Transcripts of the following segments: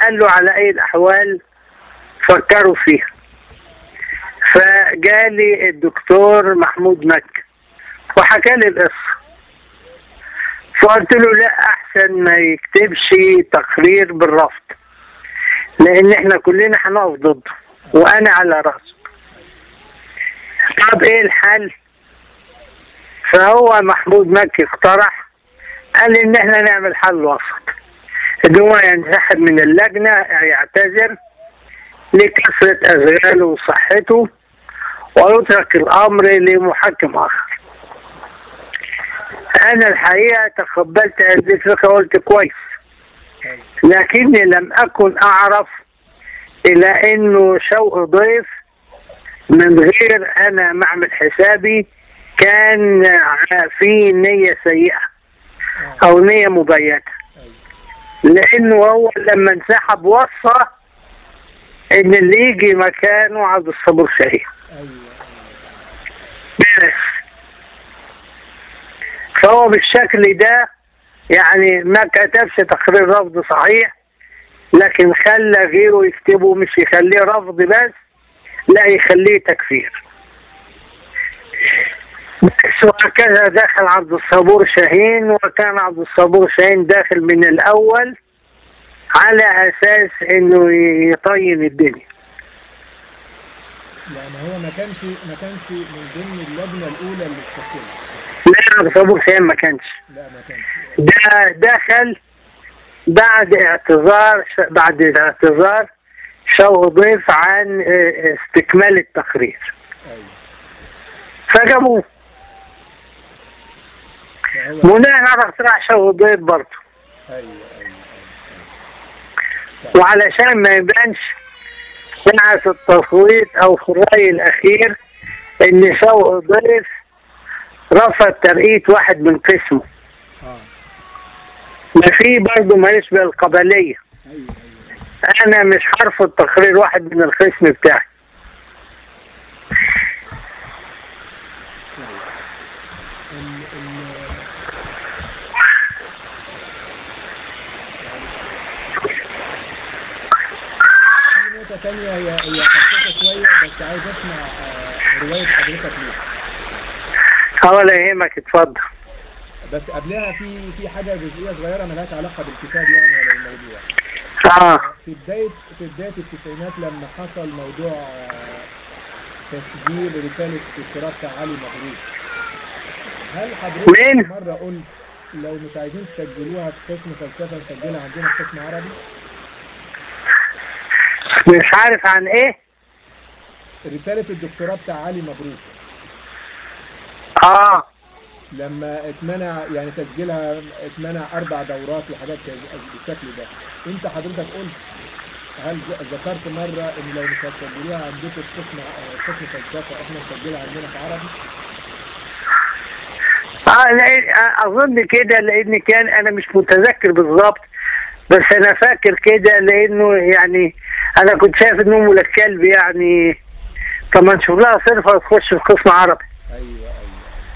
قال له على اي الاحوال فكروا فيها فجالي الدكتور محمود مكي وحكى لي القصه فقلت له لا احسن ما يكتبش تقرير بالرفض لان احنا كلنا هنقف ضده وانا على راسه طب ايه الحل فهو محمود مكي اقترح قال ان احنا نعمل حل وسط ان هو ينسحب من اللجنة يعتذر لكثرة أشغاله وصحته ويترك الأمر لمحكم آخر أنا الحقيقة تقبلت هذه الفكرة وقلت كويس لكني لم أكن أعرف إلى إنه شوق ضيف من غير أنا معمل حسابي كان في نية سيئة أو نية مبيتة لأنه هو لما انسحب وصى إن اللي يجي مكانه عبد الصبور شهيد بس فهو بالشكل ده يعني ما كتبش تقرير رفض صحيح لكن خلى غيره يكتبه مش يخليه رفض بس لا يخليه تكفير بس وهكذا دخل عبد الصبور شاهين وكان عبد الصبور شاهين داخل من الأول على أساس إنه يطين الدنيا يعني هو ما كانش ما كانش من ضمن اللجنه الاولى اللي اتشكلت لا عبد الصبور شاهين ما كانش لا ما كانش ده دخل بعد اعتذار بعد اعتذار شوق ضيف عن استكمال التقرير ايوه فجابوه فهو بناء على اقتراح شوق ضيف برضه ايوه ايوه وعلشان ما يبانش ساعة التصويت أو في الرأي الأخير إن شوق ضيف رفض ترقية واحد من قسمه اه ما في برضه ما يشبه القبلية ايوه ايوه أنا مش هرفض تقرير واحد من القسم بتاعي ال ال في نقطة تانية هي هي حساسة شوية بس عايز اسمع آه، رواية حضرتك ليها ولا يهمك اتفضل بس قبلها في في حاجة جزئية صغيرة ملهاش علاقة بالكتاب يعني ولا الموضوع اه في بداية في بداية التسعينات لما حصل موضوع آه، تسجيل رسالة الدكتوراه بتاع علي مبروك هل حضرتك مين؟ مرة قلت لو مش عايزين تسجلوها في قسم فلسفة نسجلها عندنا في قسم عربي؟ مش عارف عن ايه رسالة الدكتوراه بتاع علي مبروك اه لما اتمنع يعني تسجيلها اتمنع أربع دورات وحاجات كده بالشكل ده أنت حضرتك قلت هل ز- ذكرت مرة إن لو مش هتسجلوها عندكم في قسم ع- قسم فلسفة إحنا نسجلها عندنا في عربي؟ اه لا اظن كده لان كان انا مش متذكر بالظبط بس انا فاكر كده لانه يعني انا كنت شايف انه ولا الكلب يعني طب ما نشوف لها صرفه تخش في قسم عربي أيوه أيوه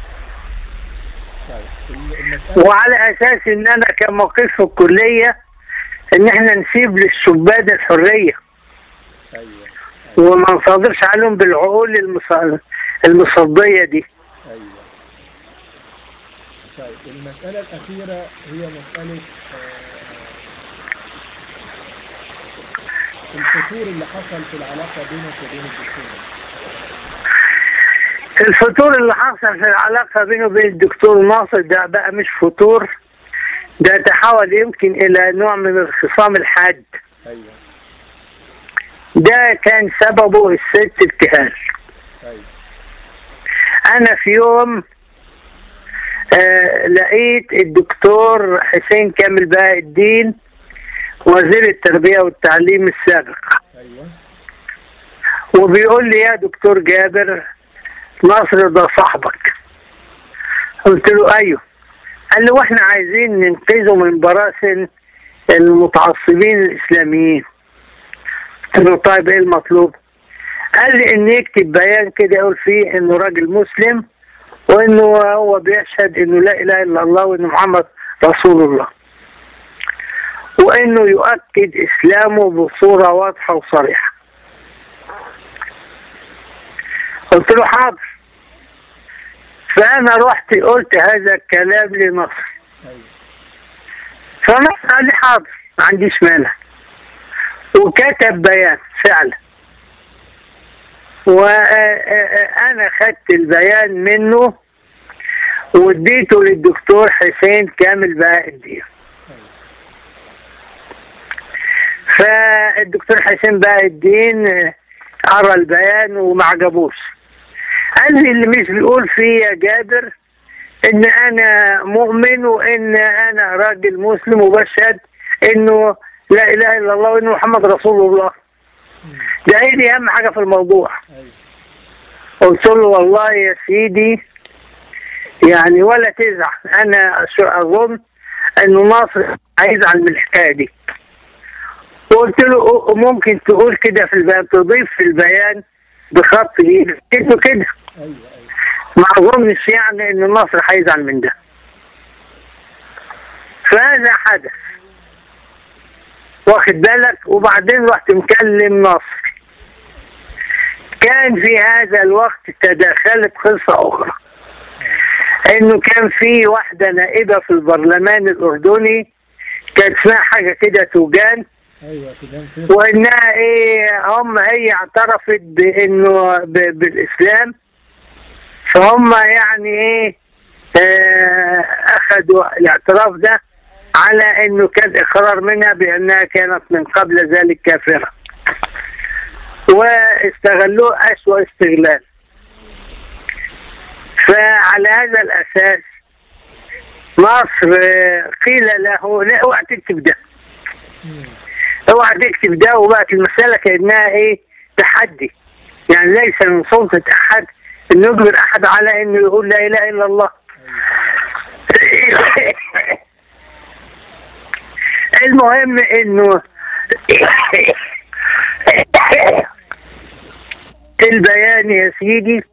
طيب ال- المسألة وعلى اساس ان انا كان موقف في الكليه ان احنا نسيب للشبان الحريه أيوه أيوه وما نصادرش عليهم بالعقول المص- المصديه دي أيوه طيب المسألة الأخيرة هي مسألة آه، الفتور اللي حصل في العلاقة بينك وبين الدكتور ناصر. الفتور اللي حصل في العلاقه بينه وبين الدكتور ناصر ده بقى مش فتور ده تحول يمكن الى نوع من الخصام الحاد أيوه ده كان سببه الست ابتهال أيوه انا في يوم آه لقيت الدكتور حسين كامل بهاء الدين وزير التربية والتعليم السابق أيوه وبيقول لي يا دكتور جابر نصر ده صاحبك قلت له ايوه قال لي واحنا عايزين ننقذه من براسن المتعصبين الاسلاميين قلت له طيب ايه المطلوب قال لي ان يكتب بيان كده يقول فيه انه راجل مسلم وانه هو بيشهد انه لا اله الا الله وان محمد رسول الله وانه يؤكد اسلامه بصوره واضحه وصريحه قلت له حاضر فانا رحت قلت هذا الكلام لنصر ايوه فنصر قال لي حاضر ما عنديش مانع وكتب بيان فعلا وانا خدت البيان منه واديته للدكتور حسين كامل بهاء الدين فالدكتور حسين بهاء الدين قرا البيان وما عجبوش قال لي اللي مش بيقول فيه يا جابر ان انا مؤمن وان انا راجل مسلم وبشهد انه لا اله الا الله وان محمد رسول الله مم. ده هي دي اهم حاجه في الموضوع ايوه قلت له والله يا سيدي يعني ولا تزعل انا شو اظن انه ناصر هيزعل من الحكايه دي قلت له ممكن تقول كده في البيان تضيف في البيان بخط ايدك كده كده ايوه ايوه ما اظنش يعني ان النصر هيزعل من ده فهذا حدث واخد بالك وبعدين رحت مكلم نصر كان في هذا الوقت تداخلت قصة أخرى إنه كان في واحدة نائبة في البرلمان الأردني كانت اسمها حاجة كده توجان ايوه كده في وإنها إيه هم هي اعترفت بإنه ب- بالإسلام فهم يعني إيه آه، أخذوا الاعتراف ده على إنه كان إقرار منها بأنها كانت من قبل ذلك كافرة واستغلوه أسوأ استغلال فعلى هذا الأساس مصر آه، قيل له لا اوعى تكتب ده مم. اوعى تكتب ده وبقت المسألة كأنها ايه تحدي يعني ليس من سلطة أحد أن يجبر أحد على أنه يقول لا إله إلا الله المهم أنه البيان يا سيدي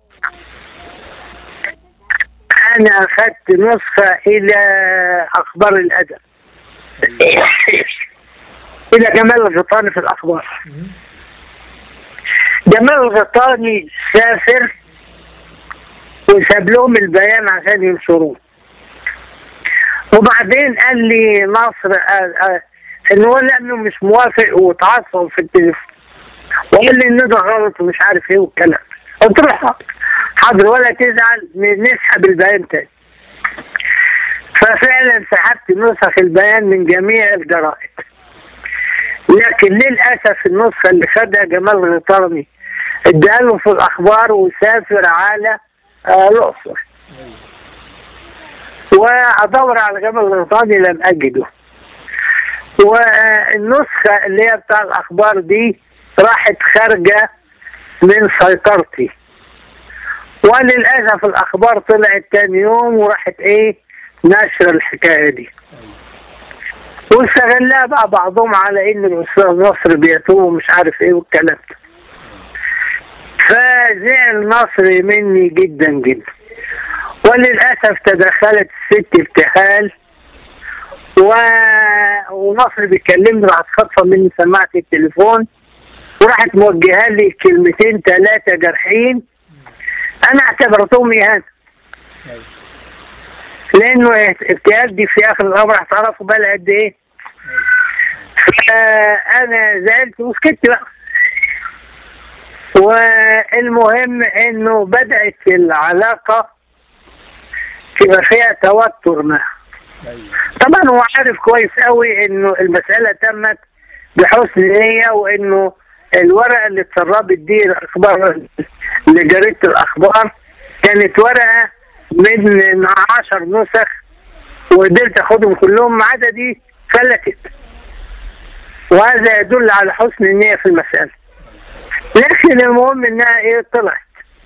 أنا أخذت نسخة إلى أخبار الأدب إلى جمال الغطاني في الأخبار مم. جمال الغطاني سافر وساب لهم البيان عشان ينشروه وبعدين قال لي نصر آه، آه، ان هو لانه مش موافق وتعصب في التليفون وقال لي انه ده غلط ومش عارف ايه والكلام قلت له حاضر حاضر ولا تزعل ن- نسحب البيان تاني ففعلا سحبت نسخ البيان من جميع الجرائد لكن للاسف النسخه اللي خدها جمال الغطاني اداها له في الاخبار وسافر على آه، الاقصر ايوه وادور على جمال الغطاني لم اجده والنسخه اللي هي بتاع الاخبار دي راحت خارجه من سيطرتي وللاسف الاخبار طلعت تاني يوم وراحت ايه نشر الحكايه دي واستغلها بقى بعضهم على ان الاستاذ نصر بيتوه ومش عارف ايه والكلام ده فزعل نصر مني جدا جدا وللاسف تدخلت الست ابتهال و... ونصر بيكلمني راحت خاطفه مني سماعه التليفون وراحت موجهه لي كلمتين ثلاثه جارحين انا اعتبرتهم اهانه ايوه لانه ابتهال دي في اخر الامر هتعرفوا بقى قد ايه فانا زعلت وسكت بقى والمهم انه بدات العلاقه تبقى فيها توتر معه ايوه طبعا هو عارف كويس قوي انه المساله تمت بحسن نيه وانه الورقه اللي اتسربت دي الاخبار لجريده الاخبار كانت ورقه من 10 نسخ وقدرت اخدهم كلهم ما عدا دي فلتت وهذا يدل على حسن النيه في المساله لكن المهم انها ايه طلعت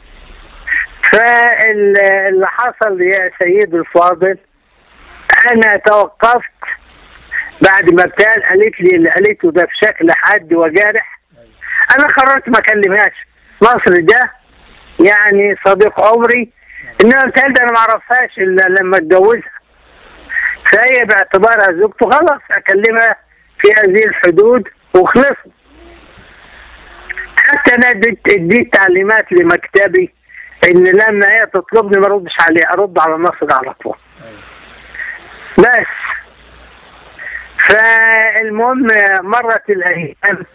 فاللي حصل يا سيد الفاضل انا توقفت بعد ما ابتال قالت لي اللي قالته ده بشكل حاد وجارح انا قررت ما اكلمهاش مصر ده يعني صديق عمري انما ابتال ده انا ما اعرفهاش الا لما اتجوزها فهي باعتبارها زوجته خلاص اكلمها في هذه الحدود وخلصنا حتى انا اديت اديت تعليمات لمكتبي ان لما هي تطلبني ما اردش عليها ارد على النصر على طول ايوه بس فالمهم مرت الايام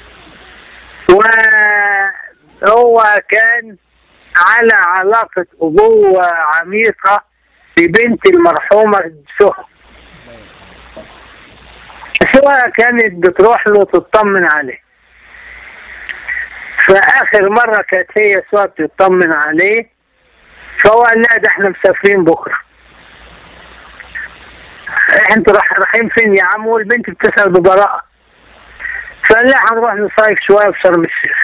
وهو كان على علاقة أبوة عميقة ببنت المرحومة سهى سهى كانت بتروح له تطمن عليه فآخر مرة كانت هي سهى بتطمن عليه فهو قال لا ده احنا مسافرين بكرة انتوا راح رايحين فين يا عم والبنت بتسأل ببراءة فقال لا هنروح نصيف شوية في شرم الشيخ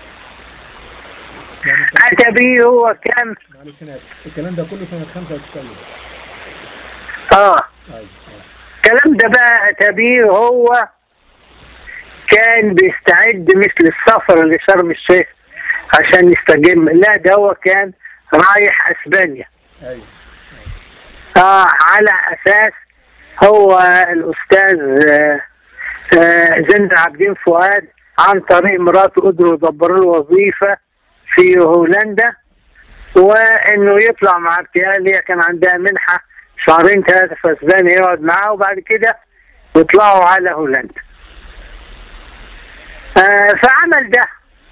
يعني أتى بيه هو كان معلش انا اسف الكلام ده كله سنه 95 اه ايوه أيوة. الكلام ده بقى أتى بيه هو كان بيستعد مثل السفر لشرم الشيخ عشان يستجم لا ده هو كان رايح اسبانيا ايوه اه على اساس هو الاستاذ آه، آه، زين عابدين فؤاد عن طريق مراته قدروا يدبروا له وظيفه في هولندا وانه يطلع مع ابتهال هي كان عندها منحه شهرين ثلاثه في اسبانيا يقعد معاه وبعد كده يطلعوا على هولندا. آه فعمل ده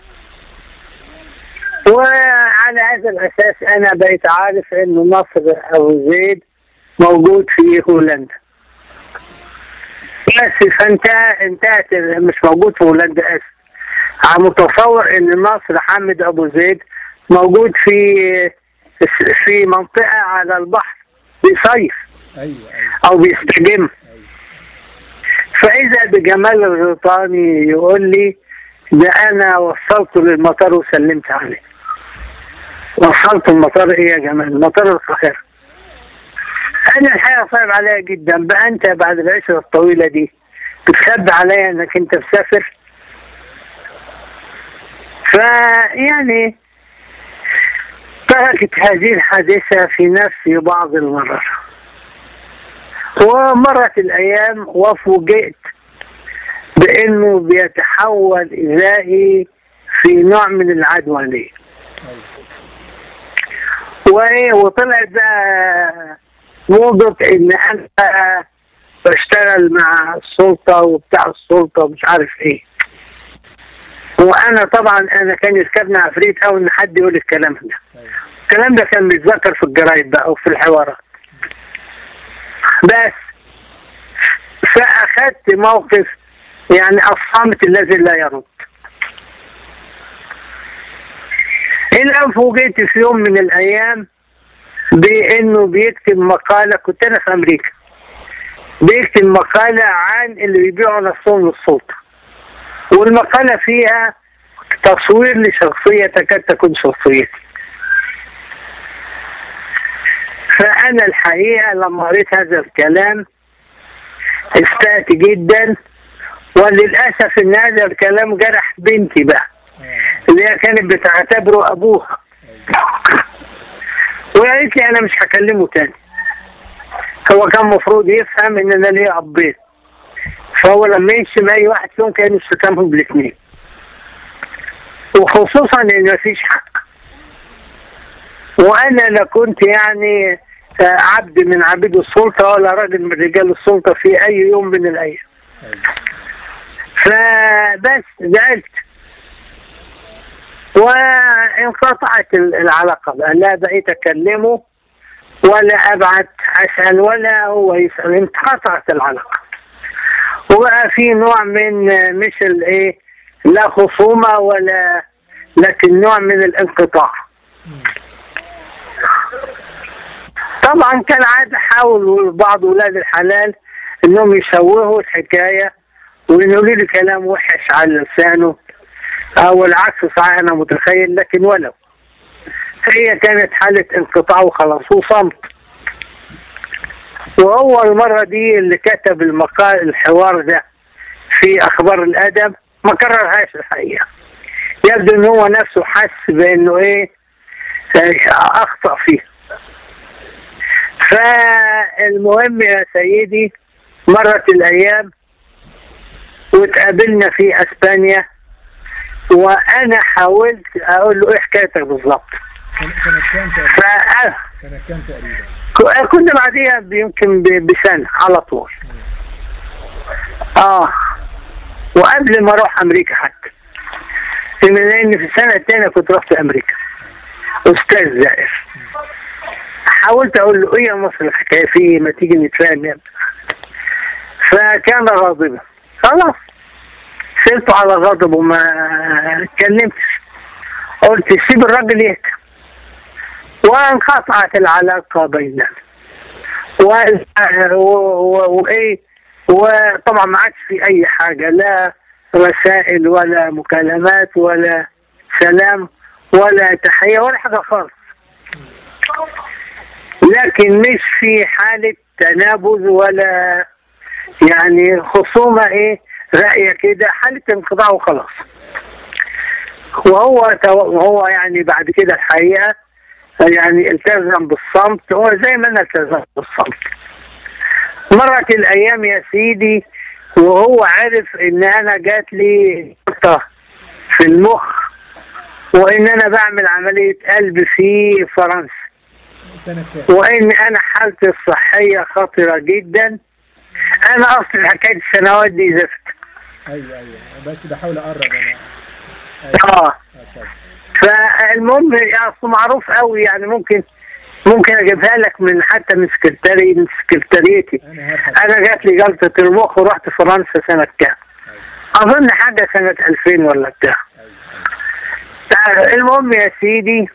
وعلى هذا الاساس انا بقيت عارف انه نصر ابو زيد موجود في هولندا بس فانتهى انتهت مش موجود في هولندا اسف عم متصور ان نصر حامد ابو زيد موجود في في منطقه على البحر بيصيف ايوه ايوه او بيستجم ايوه فاذا بجمال الغيطاني يقول لي ده انا وصلته للمطار وسلمت عليه وصلت المطار ايه يا جمال مطار القاهره انا الحقيقه صعب عليا جدا بقى انت بعد العشره الطويله دي بتخبي عليا انك انت مسافر فيعني تركت هذه الحادثه في نفسي بعض المرات ومرت الايام وفوجئت بانه بيتحول ازائي في نوع من العدوانيه ايوه وايه وطلعت بقى موضة ان انا بشتغل مع السلطة وبتاع السلطة ومش عارف ايه وانا طبعا انا كان يركبني عفريت او ان حد يقول الكلام ده ايوه الكلام ده كان بيتذكر في الجرايد بقى وفي الحوارات بس فاخدت موقف يعني الصامت الذي لا يرد إلى أن فوجئت في يوم من الأيام بأنه بيكتب مقالة كنت أنا في أمريكا بيكتب مقالة عن اللي بيبيعوا نفسهم للسلطة والمقالة فيها تصوير لشخصية تكاد تكون شخصيتي فأنا الحقيقة لما قريت هذا الكلام استأت جدا وللأسف إن هذا الكلام جرح بنتي بقى اه اللي هي كانت بتعتبره ابوها وقالت لي انا مش هكلمه تاني هو كان المفروض يفهم ان انا ليا ابين فهو لما يشتم اي واحد فيهم كان يشتمهم بالاثنين وخصوصا ان مفيش حق وانا لا كنت يعني آه، عبد من عبيد السلطه ولا راجل من رجال السلطه في اي يوم من الايام ايوه فبس زعلت وانقطعت ال- العلاقة بقى لا بقيت أكلمه ولا أبعت أسأل ولا هو يسأل انقطعت العلاقة وبقى في نوع من مش الإيه لا خصومة ولا لكن نوع من الانقطاع مم. طبعا كالعادة حاولوا بعض ولاد الحلال انهم يشوهوا الحكاية ويقولوا لي كلام وحش على لسانه او العكس صحيح انا متخيل لكن ولو هي كانت حالة انقطاع وخلاص وصمت وهو المرة دي اللي كتب المقال الحوار ده في اخبار الادب ما كررهاش الحقيقة يبدو ان هو نفسه حس بانه ايه آه، اخطأ فيه فالمهم يا سيدي مرت الايام واتقابلنا في اسبانيا وانا حاولت اقول له ايه حكايتك بالظبط سنة سنة كام تقريبا؟ ف سنة كام تقريبا؟ ك- كنا بعديها يمكن ب- بسنة على طول اه وقبل ما اروح امريكا حتى لان في السنة التانية كنت رحت امريكا استاذ زائر حاولت اقول له ايه يا مصر الحكاية في إيه؟ ما تيجي نتفاهم يا ابني. فكان غاضبا خلاص سلته على غضب وما اتكلمتش قلت سيب الراجل يهدى وانقطعت العلاقة بيننا و- و- وايه وطبعا ما عادش في اي حاجة لا رسائل ولا مكالمات ولا سلام ولا تحية ولا حاجة خالص لكن مش في حالة تنابذ ولا يعني خصومة ايه رأية كده حالة انقطاع وخلاص وهو تو- وهو يعني بعد كده الحقيقة يعني التزم بالصمت هو زي ما انا التزمت بالصمت مرت الايام يا سيدي وهو عرف ان انا جات لي جلطة في المخ وان انا بعمل عملية قلب في فرنسا سنة كام؟ وان انا حالتي الصحية خطرة جدا انا اصلا حكاية السنوات دي زفت ايوه ايوه بس بحاول اقرب انا ايوه اه آه، اتفضل فالمهم اصل معروف قوي يعني ممكن ممكن اجيبها لك من حتى من سكرتاري من سكرتاريتي انا هبحث انا جات لي جلطه المخ ورحت فرنسا سنه كام اظن حاجه سنه 2000 ولا بتاع ايوه تعال، المهم يا سيدي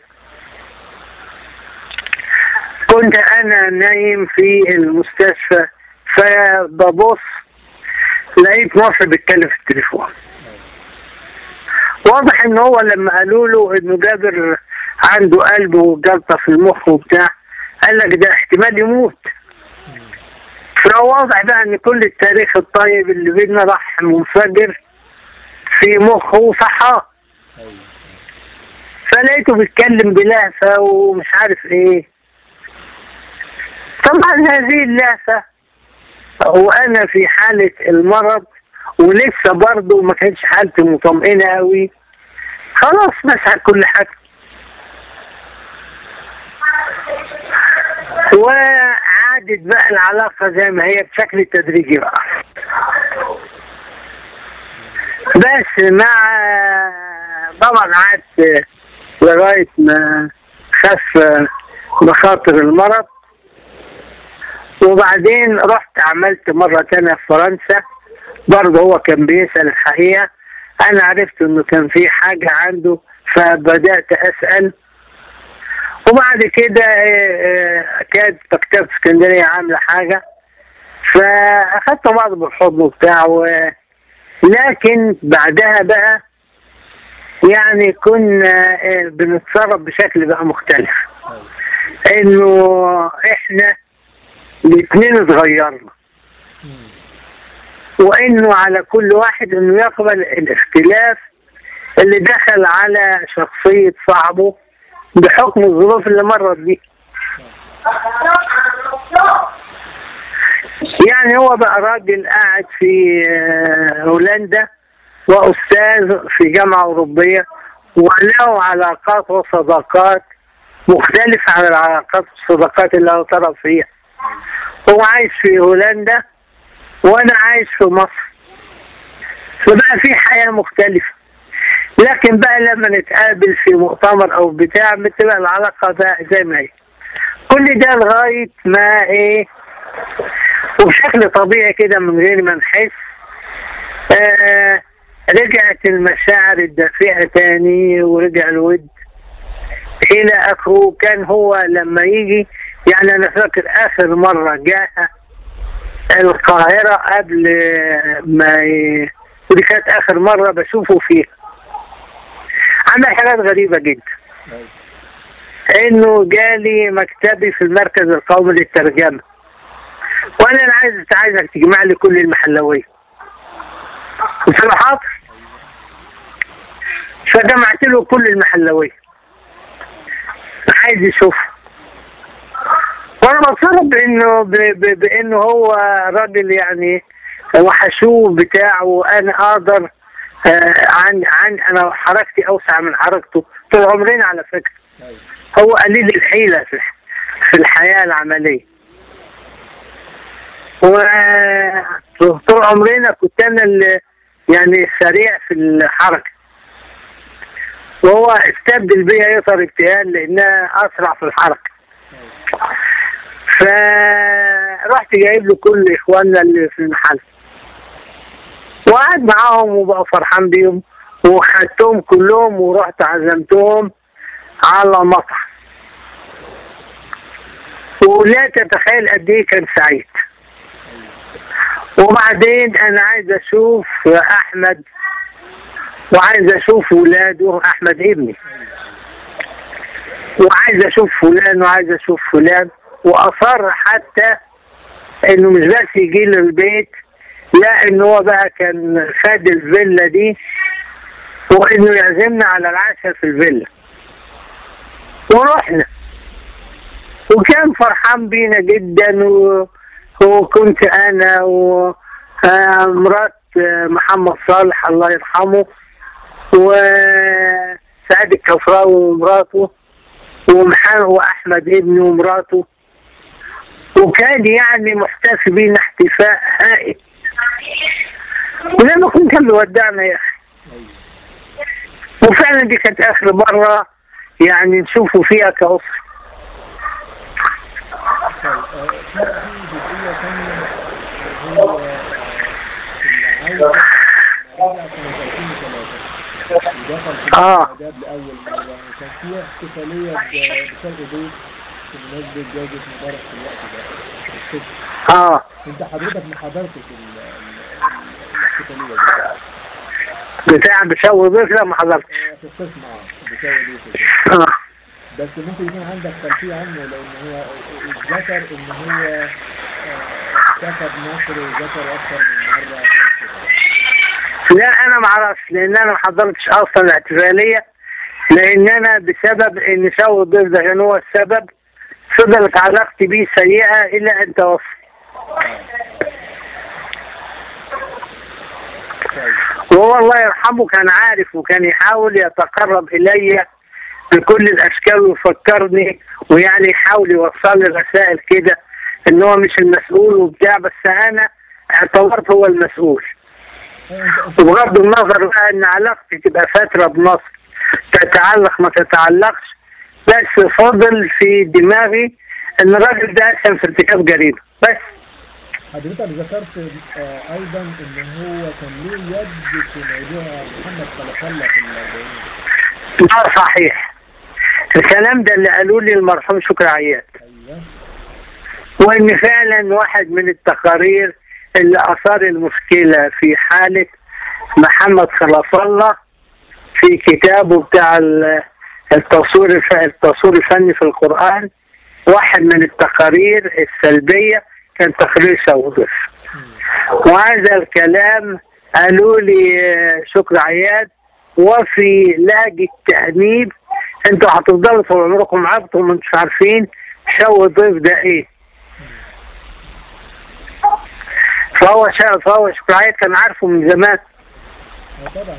كنت انا نايم في المستشفى فببص لقيت مصر بيتكلم في التليفون واضح ان هو لما قالوا له انه جابر عنده قلب وجلطه في المخ وبتاع قال لك ده احتمال يموت فواضح بقى ان كل التاريخ الطيب اللي بينا راح منفجر في مخه وصحاه ايوه فلقيته بيتكلم بلهفة ومش عارف ايه طبعا هذه اللهفة وانا في حالة المرض ولسه برضه ما كانش حالتي مطمئنة قوي خلاص مسح كل حاجة وعادت بقى العلاقة زي ما هي بشكل تدريجي بقى بس مع طبعا قعدت لغاية ما خف مخاطر المرض وبعدين رحت عملت مرة تانية في فرنسا برضه هو كان بيسأل الحقيقة أنا عرفت إنه كان في حاجة عنده فبدأت أسأل وبعد كده آه، آه، كانت مكتبة اسكندرية عاملة حاجة فأخدت بعض بالحضن وبتاع و... لكن بعدها بقى يعني كنا آه، بنتصرف بشكل بقى مختلف انه احنا الاثنين اتغيرنا مم. وانه على كل واحد انه يقبل الاختلاف اللي دخل على شخصية صاحبه بحكم الظروف اللي مرت بيه يعني هو بقى راجل قاعد في آه، هولندا وأستاذ في جامعة أوروبية وله علاقات وصداقات مختلفة عن العلاقات والصداقات اللي هو طرف فيها هو عايش في هولندا وأنا عايش في مصر فبقى في حياة مختلفة لكن بقى لما نتقابل في مؤتمر أو بتاع بتبقى العلاقة بقى زي ما هي كل ده لغاية ما إيه وبشكل طبيعي كده من غير ما نحس آه رجعت المشاعر الدافئة تاني ورجع الود إلى آخره كان هو لما يجي يعني أنا فاكر آخر مرة جاء القاهرة قبل ما ي... ودي كانت آخر مرة بشوفه فيها عمل حاجات غريبة جدا أيوة. إنه جالي مكتبي في المركز القومي للترجمة وأنا أنا عايز عايزك تجمع لي كل المحلوية قلت له حاضر فجمعت له كل المحلوية عايز يشوفها وانا بتصرف بانه ب- ب- بانه هو راجل يعني وحشوه بتاعه وانا اقدر آه، عن عن انا حركتي اوسع من حركته طول عمرنا على فكره ايوه هو قليل الحيله في في الحياه العمليه وطول عمرنا كنت انا اللي يعني سريع في الحركه وهو استبدل بيها يطر ابتهال لانها اسرع في الحركه فرحت جايب له كل اخواننا اللي في المحل وقعد معاهم وبقى فرحان بيهم وخدتهم كلهم ورحت عزمتهم على مطعم ولا تتخيل قد ايه كان سعيد وبعدين انا عايز اشوف احمد وعايز اشوف ولاده احمد ابني وعايز اشوف فلان وعايز اشوف فلان واصر حتى انه مش بس يجي له البيت لا ان هو بقى كان خد الفيلا دي وانه يعزمنا على العشاء في الفيلا ورحنا وكان فرحان بينا جدا و... وكنت انا ومرات محمد صالح الله يرحمه وسعد الكفراوي ومراته ومحمد واحمد ابني ومراته وكان يعني محتفي بينا احتفاء هائل ولما كنت كان بيودعنا يا اخي ايوه وفعلا دي كانت اخر مره يعني نشوفه فيها كأسرة طيب آه، في في جزئية ثانية هو آه، العودة رجع سنة 2003 ودخل في آه. الإعداد لأول مرة وكان في احتفالية ب- بشرق ضيف بمناسبة جوازة مبارك في الوقت ده في القسم اه أنت حضرتك ما حضرتش ال- ال- الاحتفالية دي بتاع بشوي ضيف لا ما حضرتش آه، في القسم اه بشرق ضيف وكده اه بس ممكن يكون عندك خلفية عنه لأن هو اتذكر إن هو آه، احتفى بمصر وذكر أكتر من مرة كده. لا انا ما اعرفش لان انا ما حضرتش اصلا الاحتفاليه لان انا بسبب ان شوي الضيف ده كان هو السبب فضلت علاقتي بيه سيئه الى ان توفى طيب وهو الله يرحمه كان عارف وكان يحاول يتقرب الي بكل الاشكال ويفكرني ويعني يحاول يوصل لي رسائل كده ان هو مش المسؤول وبتاع بس انا اعتبرت هو المسؤول أيوة، أنت أنت وبغض النظر بقى ان علاقتي تبقى فتره بمصر تتعلق ما تتعلقش بس فضل في دماغي ان الراجل ده اسهم في ارتكاب جريمه بس حضرتك ذكرت آه، أيضا إن هو كان له يد في موضوع محمد خلف الله في الأربعين ده صحيح الكلام ده اللي قالوا لي المرحوم شكري عياد أيوه وان فعلا واحد من التقارير اللي اثار المشكله في حاله محمد خلف الله في كتابه بتاع ال- التصوير الف- التصوير الفني في القران واحد من التقارير السلبيه كان تقرير سودف وهذا الكلام قالوا لي آه، شكر عياد وفي لهجة تأنيب انتوا هتفضلوا طول عمركم عبد وما انتوش عارفين شو الضيف ده ايه فهو شا... فهو شكر عياد كان عارفه من زمان آه، طبعا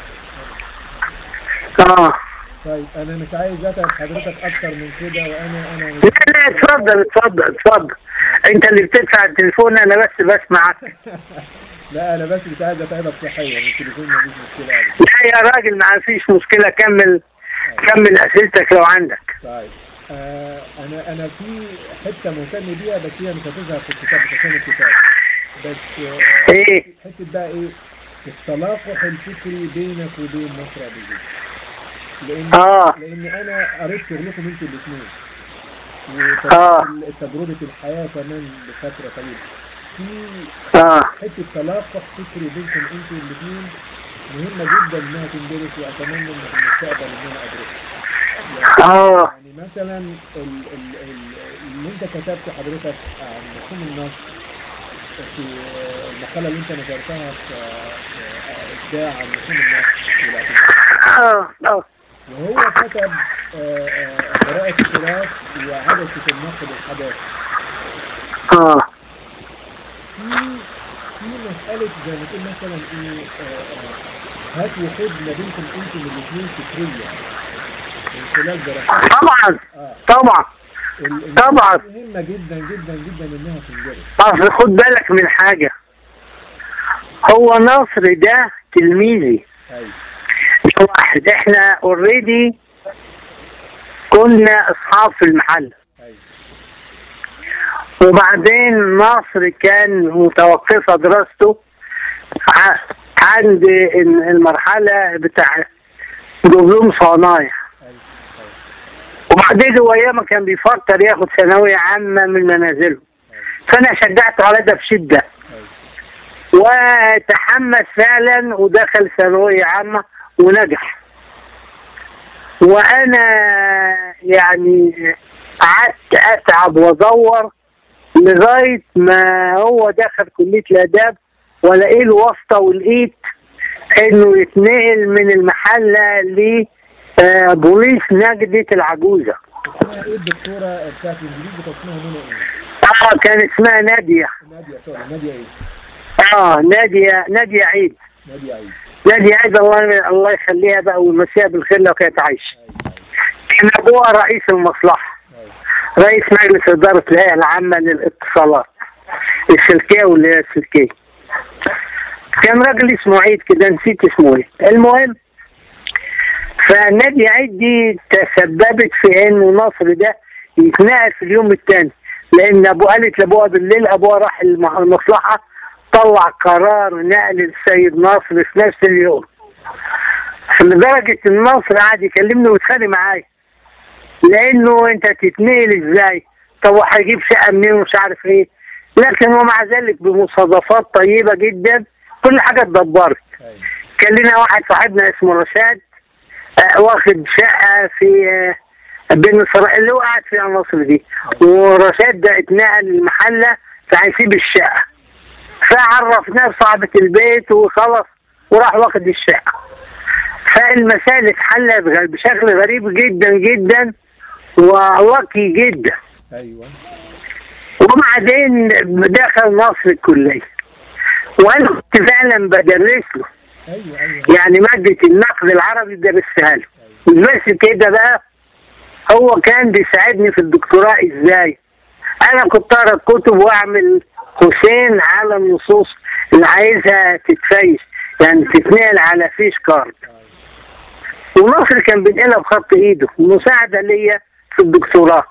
طبعا اه طيب أنا مش عايز أتعب حضرتك أكتر من كده وأنا أنا مش لا لا اتفضل اتفضل اتفضل انت اللي بتدفع التليفون انا بس بسمعك لا أنا بس مش عايز أتعبك صحيا التليفون مفيش مشكلة أبدا لا يا راجل ما فيش مشكلة كمل كمل اسئلتك لو عندك طيب آه انا انا في حته مهتم بيها بس هي مش هتظهر في الكتاب مش عشان الكتاب بس آه ايه حته بقى ايه التلاقح الفكري بينك وبين نصر ابو زيد لان اه لان انا قريت شغلكم انتوا الاثنين آه. وتجربه الحياه كمان لفتره طويله في اه حته تلاقح فكري بينكم انتوا الاثنين مهمه جدا انها تندرس واتمنى ان في المستقبل ان انا ادرسها يعني اه يعني مثلا ال- ال- ال- اللي انت كتبته حضرتك عن مفهوم النص في المقالة اللي انت نشرتها في في ابداع عن مفهوم النص والاعتزال اه اه وهو كتب آه، آه، براءة الخلاف وعدسة النقد الحداثي اه في في مسألة زي ما تقول مثلا ايه آه، آه، هات وخد ما بينكم انتم الاثنين فكريا من خلال دراسات طبعا اه طبعا ال- ال- طبعا. مهمة جدا جدا جدا انها تندرس اصل خد بالك من حاجة هو نصر ده تلميذي ايوه واحد احنا اوريدي كنا اصحاب في المحل ايوه وبعدين نصر كان متوقفة دراسته ع- عند ال- المرحلة بتاع دبلوم صنايع ايوه ايوه وبعدين هو ايام كان بيفكر ياخد ثانوية عامة من منازله فانا شجعته على ده بشدة ايوه وتحمس فعلا ودخل ثانوية عامة ونجح وأنا يعني قعدت أتعب وأدور لغاية ما هو دخل كلية الآداب ولاقيه له واسطة ولقيت إنه يتنقل من المحلة لبوليس نجدة العجوزة اسمها ايه الدكتورة بتاعت الانجليزي كان اسمها منى ايه؟ آه كان اسمها نادية نادية سوري نادية ايه؟ آه نادية نادية عيد نادية عيد نادية عيد الله الله يخليها بقى ويمسيها بالخير لو كانت عايشة ايوه كان ابوها رئيس المصلحه ايوه رئيس مجلس اداره الهيئه العامه للاتصالات السلكيه واللي هي السلكيه كان راجل اسمه عيد كده نسيت اسمه ايه المهم فنادي عيد دي تسببت في انه نصر ده يتنقل في اليوم الثاني لان ابو قالت لابوها بالليل ابوها راح الم- المصلحه طلع قرار نقل السيد ناصر في نفس اليوم لدرجه ان ناصر قعد يكلمني ويتخانق معايا لانه انت تتنقل ازاي طب وهيجيب شقه منين ومش عارف ايه لكن ومع ذلك بمصادفات طيبه جدا كل حاجه اتدبرت ايوه كان لنا واحد صاحبنا اسمه رشاد آه، واخد شقه في آه، بين الصراحة اللي هو قاعد فيها مصر دي ورشاد ده اتنقل المحله فهيسيب الشقه فعرفناه بصاحبة البيت وخلص وراح واخد الشقه فالمسائل اتحلت غ- بشكل غريب جدا جدا ولاكي جدا ايوه وبعدين دخل نصر الكليه وانا كنت فعلا بدرس له ايوه ايوه يعني مادة النقد العربي درستها له مش بس كده بقى هو كان بيساعدني في الدكتوراه ازاي انا كنت اقرا الكتب واعمل حسين على النصوص اللي عايزها تتفيش يعني تتنقل على فيش كارد ونصر كان بينقلها بخط ايده مساعدة ليا في الدكتوراه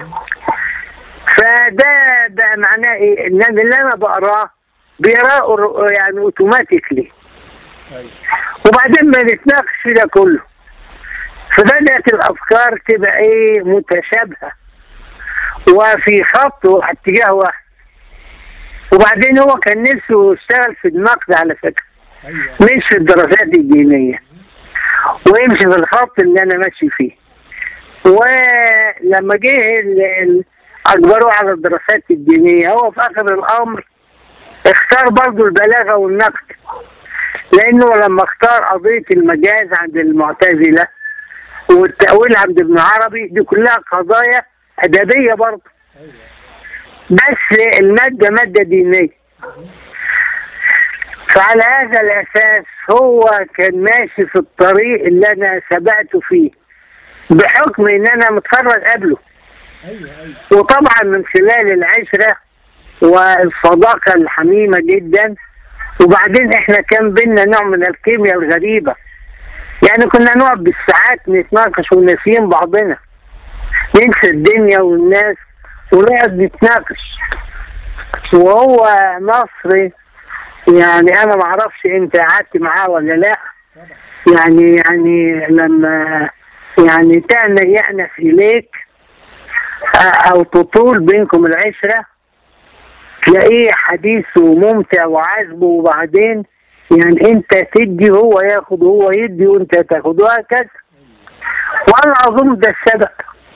فده بقى معناه ايه ان أنا اللي انا بقراه بيقراه يعني اوتوماتيكلي ايوه وبعدين ما نتناقش في ده كله فبدأت الأفكار تبقى إيه متشابهة وفي خط واتجاه واحد وبعدين هو كان نفسه يشتغل في النقد على فكرة ايوه مش في الدراسات الدينية ويمشي في الخط اللي أنا ماشي فيه ولما جه ال- ال- أجبروه على الدراسات الدينية هو في آخر الأمر اختار برضه البلاغة والنقد لأنه لما اختار قضية المجاز عند المعتزلة والتأويل عند ابن عربي دي كلها قضايا أدبية برضه ايوه بس المادة مادة دينية فعلى هذا الأساس هو كان ماشي في الطريق اللي أنا سبقته فيه بحكم إن أنا متخرج قبله ايوه ايوه وطبعا من خلال العشرة والصداقة الحميمة جدا وبعدين احنا كان بينا نوع من الكيمياء الغريبة يعني كنا نقعد بالساعات نتناقش وناسيين بعضنا ننسى الدنيا والناس ونقعد نتناقش وهو مصري يعني انا معرفش انت قعدت معاه ولا لا طبعا يعني يعني لما يعني تأنى يأنس إليك آه، أو تطول بينكم العشرة تلاقيه حديثه ممتع وعذبه وبعدين يعني أنت تدي هو ياخد هو يدي وأنت تاخد وهكذا وأنا أظن ده السبب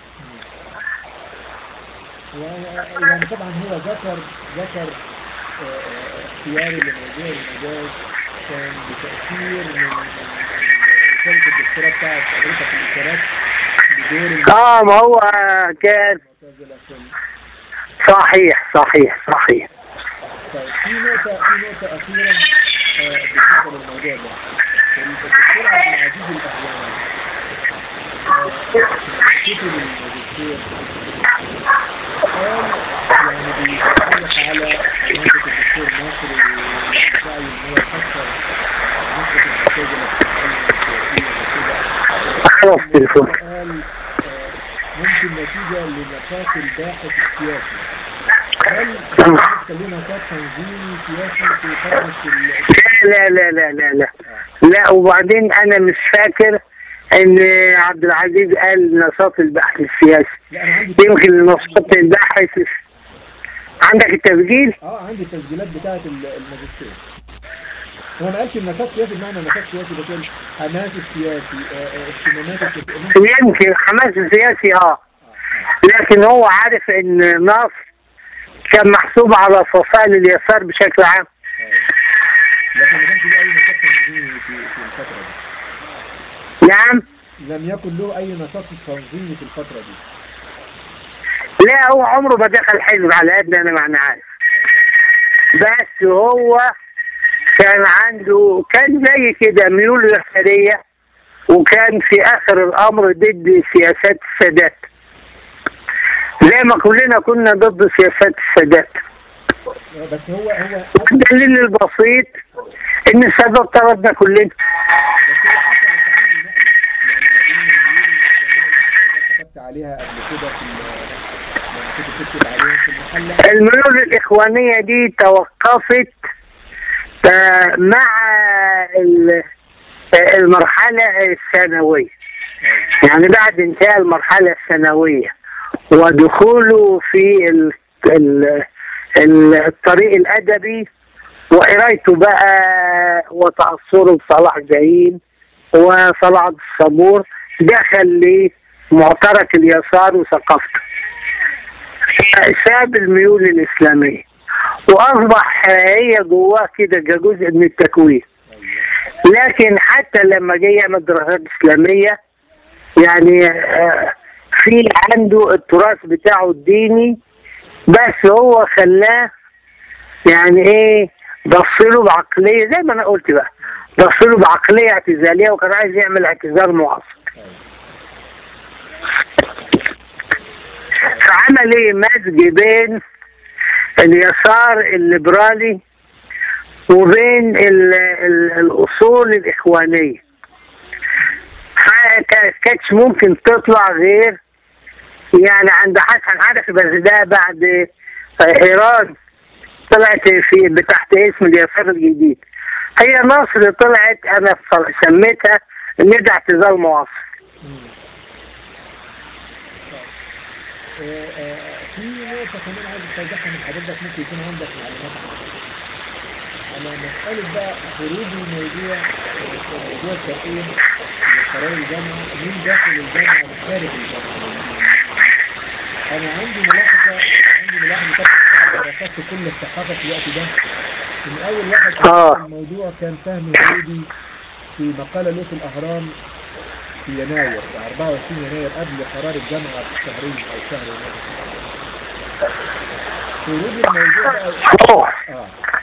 و- يعني طبعا هو ذكر ذكر آه، آه، اختياري لموضوع المجاز كان بتأثير من من- من رسالة الدكتوراه بتاعت حضرتك الإشارات بدور آه ما هو كان المعتزلة في ال- صحيح صحيح صحيح طيب في نقطة في نقطة أخيرة آه، بالنسبة للموضوع ده الدكتور عبد العزيز الأهواني آه، في مناقشته للماجستير قال يعني بيتعلق على حماسة الدكتور ناصر وسعيه إن هو يفسر نشرة المعتزلة السياسية وكده خلاص تليفون قال آه، ممكن نتيجة لنشاط الباحث السياسي هل الناس كان له نشاط تنظيمي سياسي في فترة ال لا لا لا لا لا لا وبعدين انا مش فاكر ان عبد العزيز قال نشاط البحث السياسي لا أنا عندي يمكن نشاط البحث عندك التسجيل اه عندي التسجيلات بتاعة ال- الماجستير هو ما قالش النشاط سياسي بمعنى نشاط سياسي بس قال حماسه السياسي آه، آه، اهتماماته السياسية ممكن يمكن حماس السياسي اه لكن هو عارف ان مصر كان محسوب على فصائل اليسار بشكل عام آه. لكن ما كانش له أي نشاط تنظيمي في في الفترة دي نعم لم يكن له أي نشاط تنظيمي في الفترة دي لا هو عمره ما دخل حزب على قد انا ما انا عارف بس هو كان عنده كان زي كده ميول يسارية وكان في اخر الامر ضد سياسات السادات زي ما كلنا كنا ضد سياسات السادات آه، بس هو هو الدليل البسيط ان السادات طردنا كلنا بس هو حصلت عنده نقلة يعني ما بين الميول الإسلامية اللي أنت حضرتك كتبت عليها قبل كده في ال- لما كنت بتكتب عليهم في المحلة الميول الاخوانية دي توقفت آه، مع ال- آه، المرحلة الثانوية يعني بعد انتهاء المرحلة الثانوية ودخوله في ال ال ال الطريق الأدبي وقرايته بقى وتأثره بصلاح جاهين وصلاح عبد الصبور دخل لمعترك اليسار وثقافته ساب الميول الإسلامية وأصبح هي جواه كده جزء من التكوين لكن حتى لما جه يعمل دراسات إسلامية يعني آه، في عنده التراث بتاعه الديني بس هو خلاه يعني ايه بصله بعقلية زي ما انا قلت بقى بصله بعقلية اعتزالية وكان عايز يعمل اعتزال معاصر فعمل ايه مزج بين اليسار الليبرالي وبين ال ال الاصول الاخوانيه ح- كانتش ممكن تطلع غير يعني عند حسن عارف بس ده بعد ايران طلعت في تحت اسم اليسار الجديد هي مصر طلعت انا ف- سميتها ان ده اعتزال معاصر آه، آه، في نقطة كمان عايز استوضحها من حضرتك ممكن يكون عندك معلومات عنها. على مسألة بقى خروج الموضوع آه، موضوع الترقية وقرار الجامعة من داخل الجامعة وخارج الجامعة. أنا عندي ملاحظة عندي ملاحظة طبعا رصدت كل الصحافة في الوقت ده إن أول واحد آه. في الموضوع كان فهمي هودي في مقالة له في الأهرام في يناير 24 يناير قبل قرار الجامعة بشهرين أو شهر ونص خروج الموضوع بقى هو اه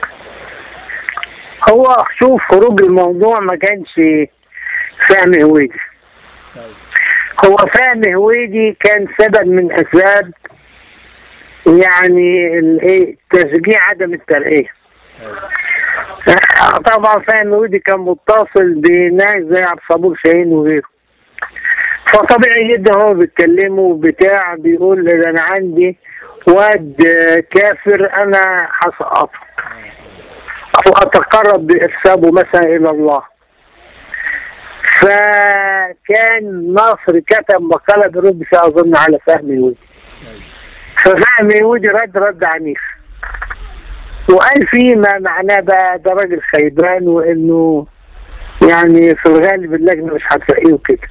هو شوف خروج الموضوع ما كانش فهم هويدي طيب هو فهم هويدي كان سبب من اسباب يعني الايه تشجيع عدم الترقيه طيب طبعا فهم هويدي كان متصل بناس زي عبد الصبور شاهين وغيره فطبيعي جدا هو بيتكلموا بتاع بيقول ده انا عندي واد كافر انا هسقطه او اتقرب بارسابه مثلا الى الله فكان ناصر كتب مقالة برد فيها اظن على فهم يهودي طيب ففهم يهودي رد رد عنيف وقال فيه ما معناه بقى ده راجل خيبان وانه يعني في الغالب اللجنه مش هتلاقيه وكده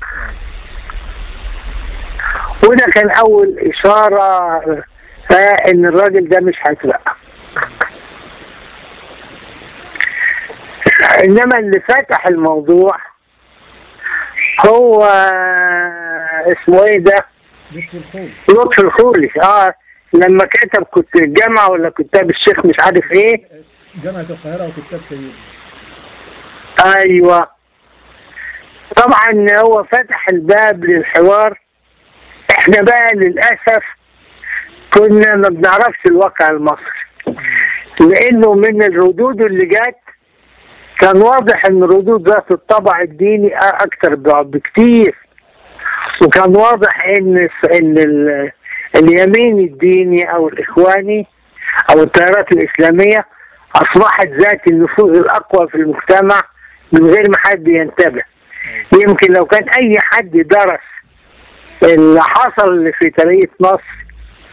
وده كان اول اشاره آه، ان الراجل ده مش هيترقى انما اللي فتح الموضوع هو اسمه ايه ده لطفي الخول لطفي الخولي اه لما كتب كنت الجامعة ولا كتاب الشيخ مش عارف ايه جامعة القاهرة وكتاب سيدنا ايوه طبعا هو فتح الباب للحوار احنا بقى للاسف كنا ما بنعرفش الواقع المصري لانه من الردود اللي جت كان واضح ان ردود ذات الطبع الديني اكتر بكتير وكان واضح ان ان ال- اليمين الديني او الاخواني او التيارات الاسلاميه اصبحت ذات النفوذ الاقوى في المجتمع من غير ما حد ينتبه يمكن لو كان اي حد درس اللي حصل في تاريخ مصر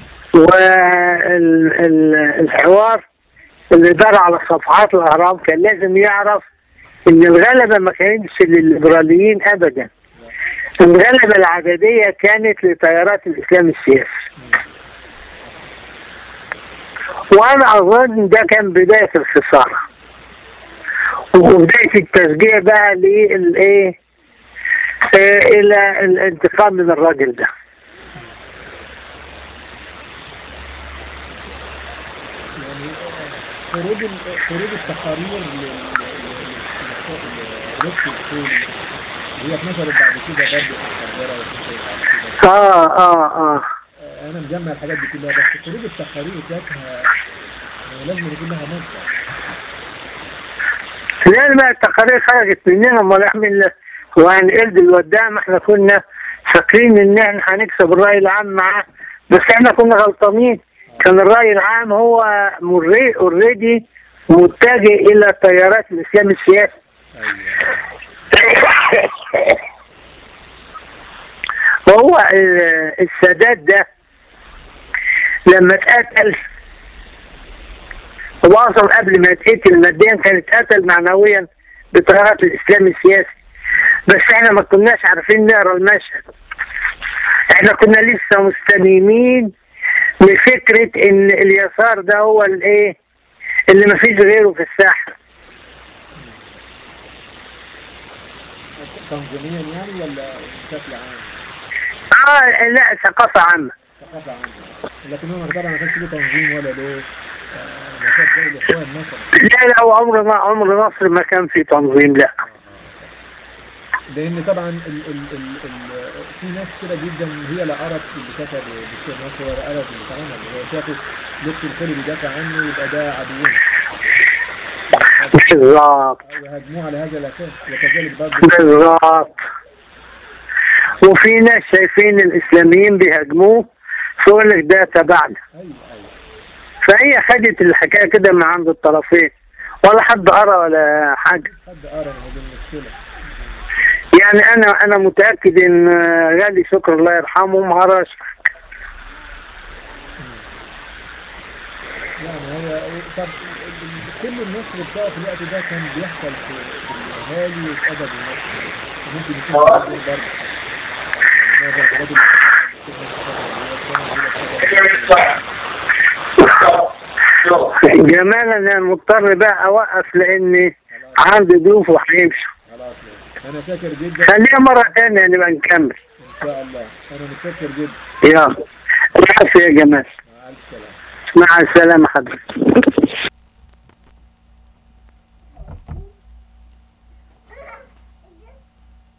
والحوار اللي دار على صفحات الاهرام كان لازم يعرف ان الغلبه ما كانتش للليبراليين ابدا الغلبه العدديه كانت لتيارات الاسلام السياسي وانا اظن ده كان بدايه الخساره وبدايه التشجيع بقى للايه آه، الى الانتقام من الراجل ده يعني خروج ال- خروج التقارير لل- لل- لل- للطفل الخولي هي اتنشرت بعد كده برضه في القاهرة واتنشرت بعد كده اه اه اه آه، انا مجمع الحاجات دي كلها بس خروج التقارير ذاتها آه، لازم يكون لها مصدر لان بقى التقارير خرجت مننا امال احنا اللي- وهنقلد الوداع ما احنا كنا فاكرين ان احنا هنكسب الراي العام معاه بس احنا كنا غلطانين كان الراي العام هو اوريدي متجه الى تيارات الاسلام السياسي ايوه وهو ال- السادات ده لما اتقتل هو اصلا قبل ما يتقتل ماديا كان اتقتل معنويا بتيارات الاسلام السياسي بس احنا ما كناش عارفين نقرا المشهد احنا كنا لسه مستنيمين لفكرة ان اليسار ده هو الايه اللي ما فيش غيره في الساحة تنظيميا يعني ولا بشكل عام؟ اه لا ثقافة عامة ثقافة عامة لكن هو طبعا ما كانش له تنظيم ولا له آه، نشاط زي الاخوان مثلا لا لا هو عمر ما عمر مصر ما كان في تنظيم لا لان طبعا ال ال ال ال في ناس كتيره جدا هي لا قرت اللي كتب الدكتور ناصر ولا قرت اللي اتعمل هو شافوا لطفي الخولي بيدافع عنه يبقى ده عدوين بالظبط وهاجموه على هذا الاساس وكذلك برضه بالظبط وفي ناس شايفين الاسلاميين بيهاجموه فيقول لك ده تبعنا ايوه ايوه فهي خدت الحكايه كده من عند الطرفين ولا حد قرا ولا حاجه حد قرا ما هو دي المشكله يعني انا انا متاكد ان غالي شكر الله يرحمه ما قراش يعني هو طب كل النشر بتاعه في الوقت ده كان بيحصل في في الأهالي وفي أدب النشر ممكن يكون موجود برضه يعني معظم الحاجات اللي بتكتب ناس كانت جمال انا مضطر بقى اوقف لاني عندي ضيوف وهيمشوا خلاص ماشي. أنا شاكر جدا خليها مره ثانيه نبقى نكمل إن شاء الله أنا متشكر جدا يلا العافيه يا جمال مع ألف سلامة مع السلامه حضرتك